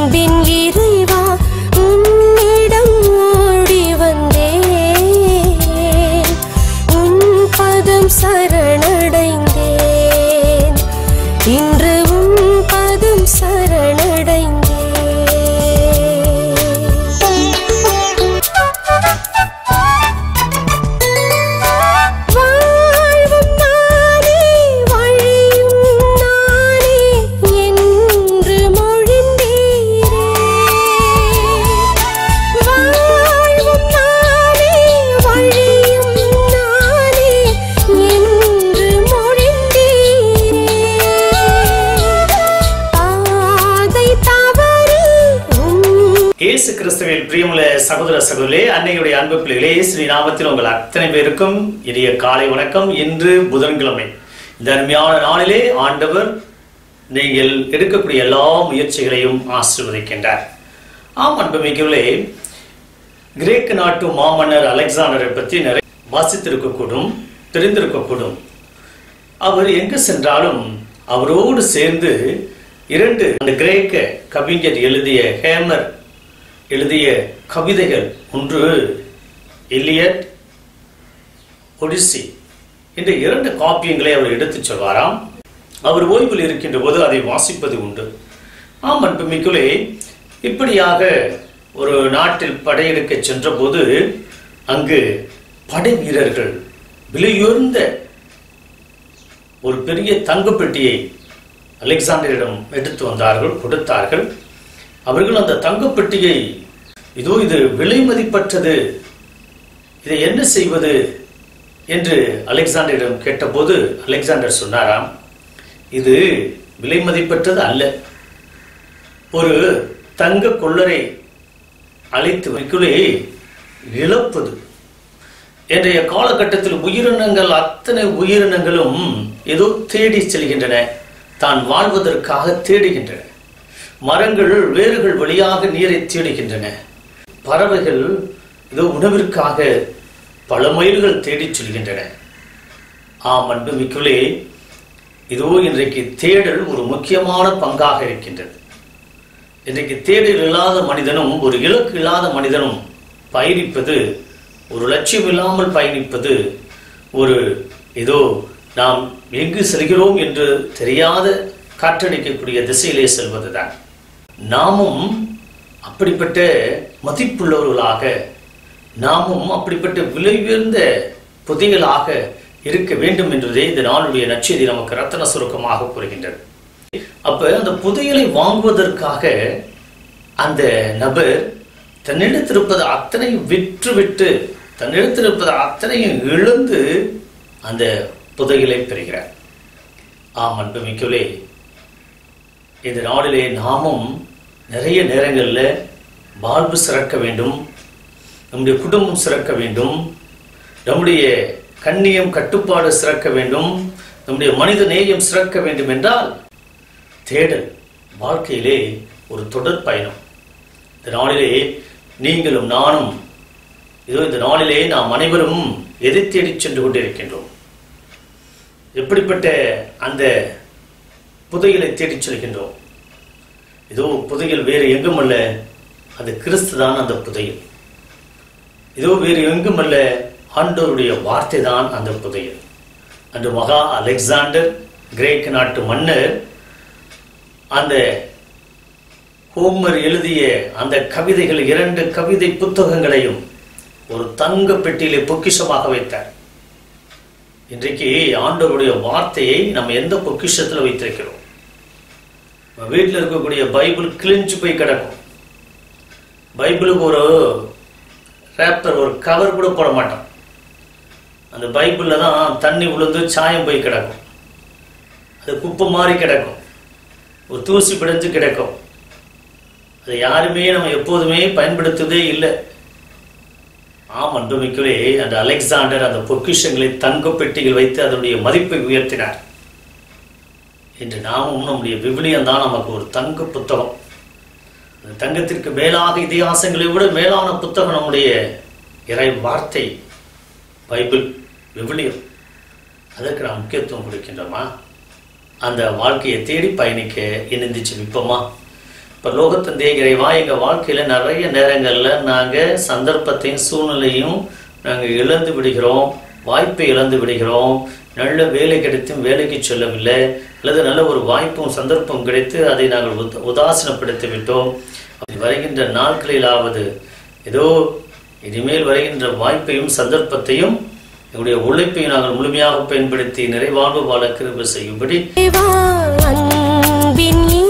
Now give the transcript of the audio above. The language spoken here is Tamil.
அன்பின் இறைவா உன்னிடம் ஓடி வந்தேன் உன் பதம் சரணடைந்தேன் இன்று உன் பதம் சரணடைந்தேன் வாழ்வும் நானே வழியும் நானே என்று மொழிந்தீரே வாழ்வும் நானே வழியும் நானே என்று மொழிந்தீரே பாதை தவறி உம் இயேசு கிறிஸ்துவில் பிரியமுள்ள சகோதர சகோதரே அன்னையுடைய அன்பு பிள்ளைகளே ஸ்ரீ நாமத்தில் உங்கள் அத்தனை பேருக்கும் இனிய காலை வணக்கம் இன்று புதன்கிழமை இந்த அருமையான நாளிலே ஆண்டவர் நீங்கள் எடுக்கக்கூடிய எல்லா முயற்சிகளையும் ஆசீர்வதிக்கின்றார் ஆம் அன்புமிக்கவர்களே கிரேக்க நாட்டு மாமன்னர் அலெக்சாண்டரை பற்றி நிறைய வாசித்திருக்கக்கூடும் தெரிந்திருக்கக்கூடும் அவர் எங்கு சென்றாலும் அவரோடு சேர்ந்து இரண்டு அந்த கிரேக்க கவிஞர் எழுதிய ஹேமர் எழுதிய கவிதைகள் ஒன்று எலியட் ஒடிசி என்ற இரண்டு காப்பியங்களை அவர் எடுத்துச் சொல்வாராம் அவர் ஓய்வில் இருக்கின்ற போது அதை வாசிப்பது உண்டு ஆம் அன்புமிக்குள்ளே இப்படியாக ஒரு நாட்டில் படையெடுக்க சென்றபோது அங்கு படை வீரர்கள் விலையுயர்ந்த ஒரு பெரிய தங்கப்பெட்டியை அலெக்சாண்டரிடம் எடுத்து வந்தார்கள் கொடுத்தார்கள் அவர்கள் அந்த தங்கப்பெட்டியை இதோ இது விலை மதிப்பற்றது இதை என்ன செய்வது என்று அலெக்சாண்டரிடம் கேட்டபோது அலெக்சாண்டர் சொன்னாராம் இது விலை மதிப்பற்றது அல்ல ஒரு தங்க கொள்ளரை அழைத்து வைக்குள்ளே இழப்பது இன்றைய காலகட்டத்தில் உயிரினங்கள் அத்தனை உயிரினங்களும் ஏதோ தேடி செல்கின்றன தான் வாழ்வதற்காக தேடுகின்றன மரங்கள் வேர்கள் வழியாக நீரை தேடுகின்றன பறவைகள் ஏதோ உணவிற்காக பல மைல்கள் தேடிச் செல்கின்றன ஆம் அன்பு மிக்குள்ளே இதோ இன்றைக்கு தேடல் ஒரு முக்கியமான பங்காக இருக்கின்றது இன்றைக்கு தேடல் இல்லாத மனிதனும் ஒரு இலக்கு இல்லாத மனிதனும் பயணிப்பது ஒரு லட்சியம் இல்லாமல் பயணிப்பது ஒரு ஏதோ நாம் எங்கு செல்கிறோம் என்று தெரியாத காற்றடிக்கக்கூடிய திசையிலே செல்வதுதான் நாமும் அப்படிப்பட்ட மதிப்புள்ளவர்களாக நாமும் அப்படிப்பட்ட விலை உயர்ந்த புதையலாக இருக்க வேண்டும் என்றதே இந்த நாளுடைய நச்செய்தி நமக்கு ரத்தன சுருக்கமாக கூறுகின்றது அப்ப அந்த புதையலை வாங்குவதற்காக அந்த நபர் தன்னிடத்திருப்பது அத்தனையும் விற்றுவிட்டு தன்னிடத்திருப்பது அத்தனையும் இழந்து அந்த புதையலை பெறுகிறார் ஆம் அன்புமிக்கவே இந்த நாளிலே நாமும் நிறைய நேரங்களில் வாழ்வு சிறக்க வேண்டும் நம்முடைய குடும்பம் சிறக்க வேண்டும் நம்முடைய கண்ணியம் கட்டுப்பாடு சிறக்க வேண்டும் நம்முடைய மனித நேயம் சிறக்க வேண்டும் என்றால் தேடல் வாழ்க்கையிலே ஒரு தொடர் பயணம் இந்த நாளிலே நீங்களும் நானும் இதோ இந்த நாளிலே நாம் அனைவரும் எதை தேடிச் சென்று கொண்டிருக்கின்றோம் எப்படிப்பட்ட அந்த புதையலை தேடிச் செல்கின்றோம் இதோ புதையல் வேறு எங்கும் அல்ல அது கிறிஸ்து தான் அந்த புதையல் இதோ வேறு எங்கும் அல்ல ஆண்டவருடைய வார்த்தை தான் அந்த புதையல் அன்று மகா அலெக்சாண்டர் கிரேக்க நாட்டு மன்னர் அந்த ஹோமர் எழுதிய அந்த கவிதைகள் இரண்டு கவிதை புத்தகங்களையும் ஒரு தங்க பெட்டியிலே பொக்கிஷமாக வைத்தார் இன்றைக்கு ஆண்டவருடைய வார்த்தையை நம்ம எந்த பொக்கிஷத்தில் வைத்திருக்கிறோம் நம்ம வீட்டில் இருக்கக்கூடிய பைபிள் கிழிஞ்சு போய் கிடக்கும் பைபிளுக்கு ஒரு ரேப்பர் ஒரு கவர் கூட போட மாட்டோம் அந்த பைபிளில் தான் தண்ணி விழுந்து சாயம் போய் கிடக்கும் அது குப்பை மாதிரி கிடக்கும் ஒரு தூசி பிடிஞ்சு கிடக்கும் அதை யாருமே நம்ம எப்போதுமே பயன்படுத்துவதே இல்லை ஆம் அன்புமிக்கவே அந்த அலெக்சாண்டர் அந்த பொக்கிஷங்களை தங்க பெட்டியில் வைத்து அதனுடைய மதிப்பை உயர்த்தினார் இன்று நாமும் நம்முடைய விவிலியம் தான் நமக்கு ஒரு தங்க புத்தகம் அந்த தங்கத்திற்கு மேலாக இதிகாசங்களை விட மேலான புத்தகம் நம்முடைய இறை வார்த்தை பைபிள் விவிலியம் அதற்கு நாம் முக்கியத்துவம் கொடுக்கின்றோமா அந்த வாழ்க்கையை தேடி பயணிக்க இணைந்து செவிப்போமா பரலோகத்தின் தேகிறைவா எங்கள் வாழ்க்கையில் நிறைய நேரங்களில் நாங்கள் சந்தர்ப்பத்தையும் சூழ்நிலையும் நாங்கள் இழந்து விடுகிறோம் வாய்ப்பை இழந்து விடுகிறோம் நல்ல வேலை கிடைத்தும் வேலைக்கு செல்லவில்லை அல்லது நல்ல ஒரு வாய்ப்பும் சந்தர்ப்பம் கிடைத்து அதை நாங்கள் உத உதாசீனப்படுத்தி விட்டோம் அப்படி வருகின்ற நாட்களிலாவது ஏதோ இனிமேல் வருகின்ற வாய்ப்பையும் சந்தர்ப்பத்தையும் எங்களுடைய உழைப்பையும் நாங்கள் முழுமையாக பயன்படுத்தி நிறைவாழ்வு வாழ கிருபை செய்யும்படி தேவா அன்பின்